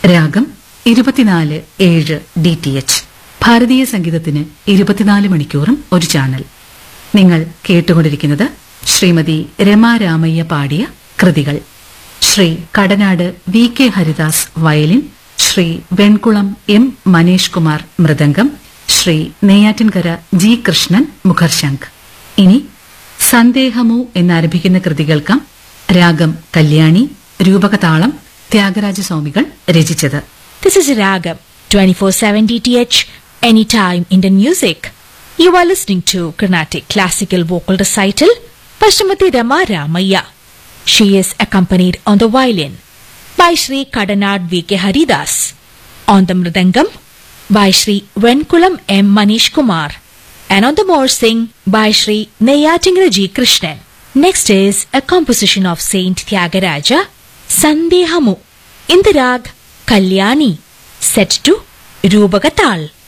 രാഗം ഇരുപത്തിനാല് ഏഴ് ഡി ടി എച്ച് ഭാരതീയ സംഗീതത്തിന് ഇരുപത്തിനാല് മണിക്കൂറും ഒരു ചാനൽ നിങ്ങൾ കേട്ടുകൊണ്ടിരിക്കുന്നത് ശ്രീമതി രമാ രാമയ്യ പാടിയ കൃതികൾ Shri Kadanad V K Haridas violin Shri Venkulam M Manesh Kumar മൃദംഗം ശ്രീ നെയ്യാറ്റിൻകര ജി കൃഷ്ണൻ മുഖർശംഖ് ഇനി സന്ദേഹമോ എന്നാരംഭിക്കുന്ന കൃതി കേൾക്കാം രാഗം കല്യാണി രൂപകതാളം ത്യാഗരാജസ്വാമികൾ രചിച്ചത് This is Ragam 24/7 DTH Anytime Indian Music. You are listening to Carnatic Classical Vocal Recital by Srimati Rama Ramaya. She is accompanied on the violin by Sri Kadanad V.K. Haridas, on the mridangam by Sri Venkulam M. Manish Kumar, and on the morsing by Sri Neyatingra G. Krishnan. Next is a composition of Saint Tyagaraja, Sandehamu, in the rag Kalyani, set to Rubagatal.